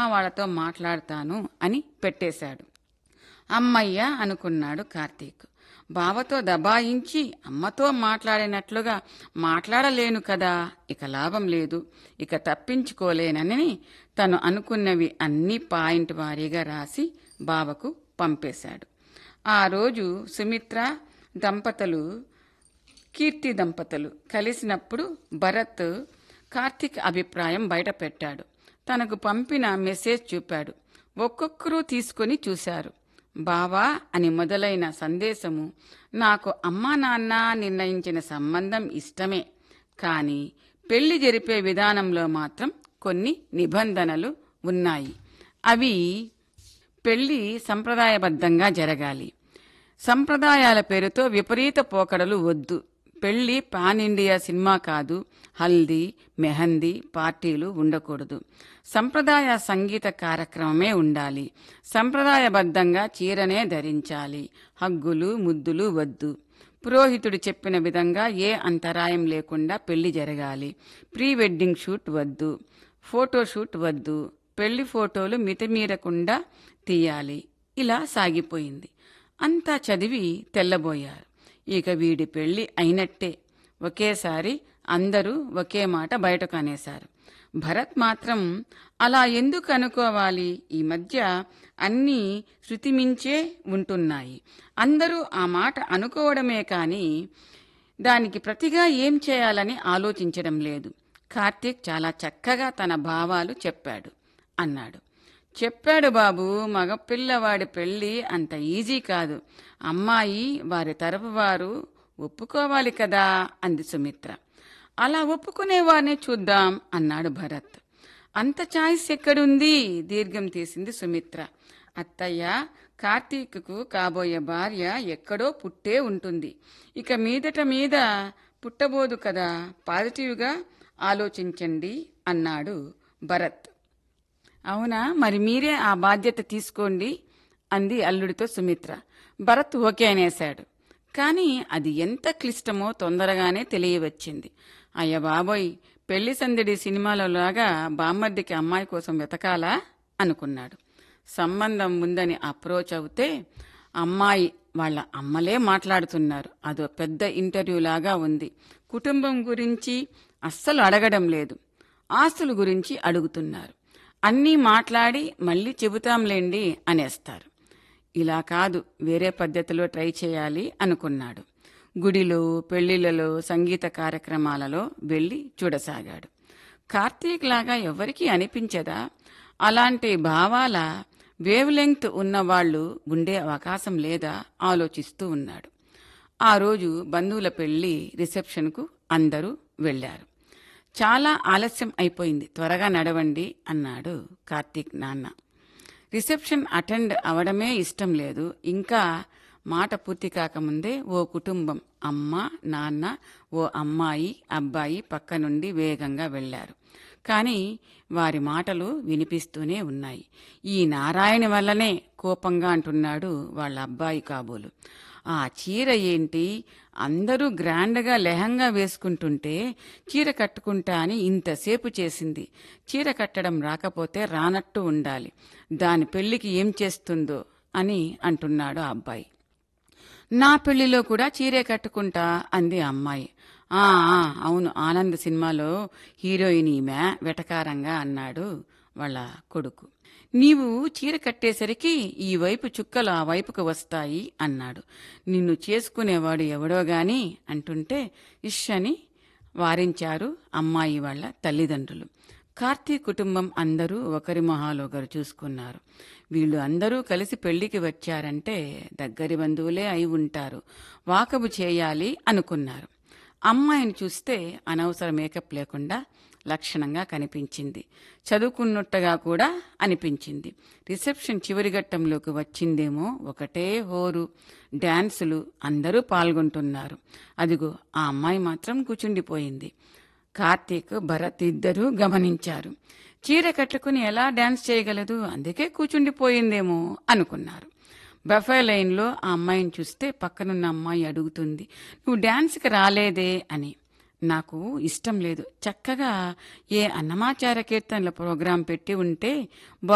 వాళ్ళతో మాట్లాడతాను అని పెట్టేశాడు అమ్మయ్య అనుకున్నాడు కార్తీక్ బావతో దబాయించి అమ్మతో మాట్లాడినట్లుగా మాట్లాడలేను కదా ఇక లాభం లేదు ఇక తప్పించుకోలేనని తను అనుకున్నవి అన్ని పాయింట్ వారీగా రాసి బావకు పంపేశాడు ఆ రోజు సుమిత్ర దంపతులు కీర్తి దంపతులు కలిసినప్పుడు భరత్ కార్తీక్ అభిప్రాయం బయట పెట్టాడు తనకు పంపిన మెసేజ్ చూపాడు ఒక్కొక్కరూ తీసుకొని చూశారు బావా అని మొదలైన సందేశము నాకు అమ్మా నాన్న నిర్ణయించిన సంబంధం ఇష్టమే కానీ పెళ్లి జరిపే విధానంలో మాత్రం కొన్ని నిబంధనలు ఉన్నాయి అవి పెళ్లి సంప్రదాయబద్ధంగా జరగాలి సంప్రదాయాల పేరుతో విపరీత పోకడలు వద్దు పెళ్లి పాన్ ఇండియా సినిమా కాదు హల్దీ మెహందీ పార్టీలు ఉండకూడదు సంప్రదాయ సంగీత కార్యక్రమమే ఉండాలి సంప్రదాయబద్ధంగా చీరనే ధరించాలి హగ్గులు ముద్దులు వద్దు పురోహితుడు చెప్పిన విధంగా ఏ అంతరాయం లేకుండా పెళ్లి జరగాలి ప్రీ వెడ్డింగ్ షూట్ వద్దు ఫోటో షూట్ వద్దు పెళ్లి ఫోటోలు మితిమీరకుండా తీయాలి ఇలా సాగిపోయింది అంతా చదివి తెల్లబోయారు ఇక వీడి పెళ్లి అయినట్టే ఒకేసారి అందరూ ఒకే మాట బయటకు అనేశారు భరత్ మాత్రం అలా ఎందుకు అనుకోవాలి ఈ మధ్య అన్నీ శృతిమించే ఉంటున్నాయి అందరూ ఆ మాట అనుకోవడమే కానీ దానికి ప్రతిగా ఏం చేయాలని ఆలోచించడం లేదు కార్తీక్ చాలా చక్కగా తన భావాలు చెప్పాడు అన్నాడు చెప్పాడు బాబు మగపిల్లవాడి పెళ్లి అంత ఈజీ కాదు అమ్మాయి వారి తరపు వారు ఒప్పుకోవాలి కదా అంది సుమిత్ర అలా ఒప్పుకునేవారిని చూద్దాం అన్నాడు భరత్ అంత ఛాయిస్ ఎక్కడుంది దీర్ఘం తీసింది సుమిత్ర అత్తయ్య కార్తీక్కు కాబోయే భార్య ఎక్కడో పుట్టే ఉంటుంది ఇక మీదట మీద పుట్టబోదు కదా పాజిటివ్గా ఆలోచించండి అన్నాడు భరత్ అవునా మరి మీరే ఆ బాధ్యత తీసుకోండి అంది అల్లుడితో సుమిత్ర భరత్ ఓకే అనేశాడు కానీ అది ఎంత క్లిష్టమో తొందరగానే తెలియవచ్చింది అయ్య బాబోయ్ పెళ్లి సందడి సినిమాలో లాగా బామ్మర్దికి అమ్మాయి కోసం వెతకాలా అనుకున్నాడు సంబంధం ఉందని అప్రోచ్ అవుతే అమ్మాయి వాళ్ళ అమ్మలే మాట్లాడుతున్నారు అదో పెద్ద ఇంటర్వ్యూ లాగా ఉంది కుటుంబం గురించి అస్సలు అడగడం లేదు ఆస్తుల గురించి అడుగుతున్నారు అన్నీ మాట్లాడి మళ్ళీ చెబుతాంలేండి అనేస్తారు ఇలా కాదు వేరే పద్ధతిలో ట్రై చేయాలి అనుకున్నాడు గుడిలో పెళ్లిళ్లలో సంగీత కార్యక్రమాలలో వెళ్ళి చూడసాగాడు కార్తీక్ లాగా ఎవరికీ అనిపించదా అలాంటి భావాల వేవ్ లెంగ్త్ ఉన్నవాళ్లు ఉండే అవకాశం లేదా ఆలోచిస్తూ ఉన్నాడు ఆ రోజు బంధువుల పెళ్లి రిసెప్షన్కు అందరూ వెళ్లారు చాలా ఆలస్యం అయిపోయింది త్వరగా నడవండి అన్నాడు కార్తీక్ నాన్న రిసెప్షన్ అటెండ్ అవడమే ఇష్టం లేదు ఇంకా మాట పూర్తి కాకముందే ఓ కుటుంబం అమ్మ నాన్న ఓ అమ్మాయి అబ్బాయి పక్క నుండి వేగంగా వెళ్లారు కానీ వారి మాటలు వినిపిస్తూనే ఉన్నాయి ఈ నారాయణ వల్లనే కోపంగా అంటున్నాడు వాళ్ళ అబ్బాయి కాబోలు ఆ చీర ఏంటి అందరూ గ్రాండ్గా లెహంగా వేసుకుంటుంటే చీర కట్టుకుంటా అని ఇంతసేపు చేసింది చీర కట్టడం రాకపోతే రానట్టు ఉండాలి దాని పెళ్లికి ఏం చేస్తుందో అని అంటున్నాడు ఆ అబ్బాయి నా పెళ్లిలో కూడా చీరే కట్టుకుంటా అంది అమ్మాయి ఆ ఆ, అవును ఆనంద్ సినిమాలో హీరోయిన్ ఈమె వెటకారంగా అన్నాడు వాళ్ళ కొడుకు నీవు చీర కట్టేసరికి ఈ వైపు చుక్కలు ఆ వైపుకు వస్తాయి అన్నాడు నిన్ను చేసుకునేవాడు ఎవడో గాని అంటుంటే ఇష్ అని వారించారు అమ్మాయి వాళ్ళ తల్లిదండ్రులు కార్తీక్ కుటుంబం అందరూ ఒకరి మొహాలు ఒకరు చూసుకున్నారు వీళ్ళు అందరూ కలిసి పెళ్లికి వచ్చారంటే దగ్గరి బంధువులే అయి ఉంటారు వాకబు చేయాలి అనుకున్నారు అమ్మాయిని చూస్తే అనవసర మేకప్ లేకుండా లక్షణంగా కనిపించింది చదువుకున్నట్టుగా కూడా అనిపించింది రిసెప్షన్ చివరి ఘట్టంలోకి వచ్చిందేమో ఒకటే హోరు డాన్సులు అందరూ పాల్గొంటున్నారు అదిగో ఆ అమ్మాయి మాత్రం కూచుండిపోయింది కార్తీక్ భరత్ ఇద్దరూ గమనించారు చీర కట్టుకుని ఎలా డాన్స్ చేయగలదు అందుకే కూచుండిపోయిందేమో అనుకున్నారు బఫే లైన్లో ఆ అమ్మాయిని చూస్తే పక్కనున్న అమ్మాయి అడుగుతుంది నువ్వు డాన్స్కి రాలేదే అని నాకు ఇష్టం లేదు చక్కగా ఏ అన్నమాచార కీర్తనల ప్రోగ్రాం పెట్టి ఉంటే